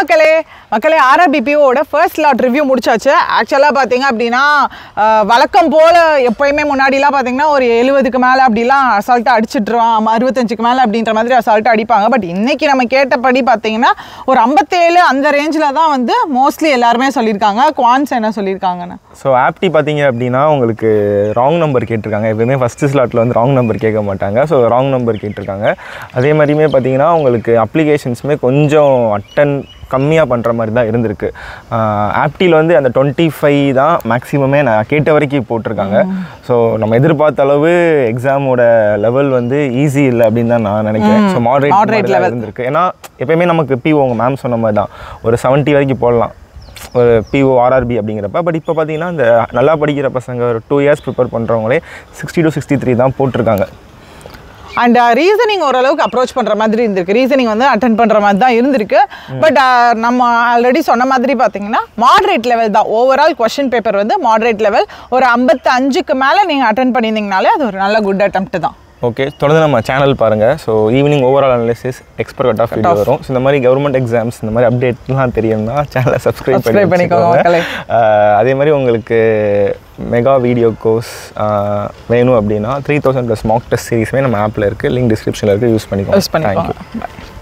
மக்களே மக்களே ஆர்ஆர்பிபிஓட first lot review முடிச்சாச்சு ஆக்சுவலாக பார்த்தீங்க அப்படின்னா அஹ், வழக்கம் போல் எப்போயுமே முன்னாடிலாம் பார்த்தீங்கன்னா ஒரு எழுபதுக்கு மேலே அப்படிலாம் அசால்ட்டாக அடிச்சிட்ருவான் அறுபத்தஞ்சுக்கு மேலே அப்படின்ற மாதிரி அசால்ட்டாக அடிப்பாங்க பட் இன்னைக்கு நம்ம கேட்டபடி பார்த்தீங்கன்னா ஒரு ஐம்பத்தேழு அந்த ரேஞ்சில் தான் வந்து மோஸ்ட்லி எல்லாருமே சொல்லியிருக்காங்க குவான்ஸ் என்ன சொல்லியிருக்காங்கன்னு ஸோ ஆப்டி பார்த்தீங்க அப்படின்னா உங்களுக்கு ராங் நம்பர் கேட்டிருக்காங்க எப்பவுமே ஃபஸ்ட்டு ஸ்லாட்டில் வந்து ராங் நம்பர் கேட்க மாட்டாங்க ஸோ ராங் நம்பர் கேட்டிருக்காங்க அதே மாதிரியுமே பார்த்தீங்கன்னா உங்களுக்கு அப்ளிகேஷன்ஸுமே கொஞ்சம் அட்டன் கம்மியாக பண்ணுற மாதிரி தான் இருந்திருக்கு ஆப்டியில் வந்து அந்த டுவெண்ட்டி ஃபைவ் தான் மேக்ஸிமமே நான் கேட்ட வரைக்கும் போட்டிருக்காங்க ஸோ நம்ம எதிர்பார்த்த அளவு எக்ஸாமோட லெவல் வந்து ஈஸி இல்லை அப்படின்னு தான் நான் நினைக்கிறேன் so Moderate moderate level. Level இருந்திருக்கு ஏன்னா எப்பயுமே நமக்கு பிஓ உங்கள் மேம் சொன்ன மாதிரி தான் ஒரு 70 வரைக்கும் போடலாம் ஒரு பிஓ ஆர்ஆர்பி அப்படிங்கிறப்ப பட் இப்போ பார்த்தீங்கன்னா இந்த நல்லா படிக்கிற பசங்க ஒரு டூ இயர்ஸ் ப்ரிப்பேர் பண்ணுறவங்களே சிக்ஸ்டி டு சிக்ஸ்டி த்ரீ தான் போட்டிருக்காங்க அண்ட் ரீசனிங் ஓரளவுக்கு அப்ரோச் பண்ணுற மாதிரி இருந்திருக்கு ரீசனிங் வந்து அட்டன் பண்ணுற மாதிரி தான் இருந்திருக்கு பட் நம்ம ஆல்ரெடி சொன்ன மாதிரி பார்த்தீங்கன்னா மாடரேட் லெவல் தான் ஓவரால் கொஷின் பேப்பர் வந்து மாடரேட் லெவல் ஒரு ஐம்பத்து அஞ்சுக்கு மேலே நீங்கள் அட்டன் பண்ணியிருந்தீங்கனாலே அது ஒரு நல்ல குட் attempt தான் ஓகே தொடர்ந்து நம்ம சேனல் பாருங்கள் so evening overall analysis expert cut off video வரும் ஸோ இந்த மாதிரி கவர்மெண்ட் எக்ஸாம்ஸ் இந்த மாதிரி அப்டேட்லாம் தெரியும்னா சேனலை சப்ஸ்கிரைப் Subscribe பண்ணி பண்ணிக்கோங்க வச்சுக்கோங்க. மக்களே. ஆஹ் அதே மாதிரி உங்களுக்கு மெகா வீடியோ கோர்ஸ் வேணும் அப்படின்னா three thousand plus mock test சீரிஸுமே நம்ம ஆப்பில் இருக்குது லிங்க் டிஸ்கிரிப்ஷனில் இருக்குது யூஸ் பண்ணிக்கோங்க யூஸ் பண்ணிக்கோங்க Thank you. Bye.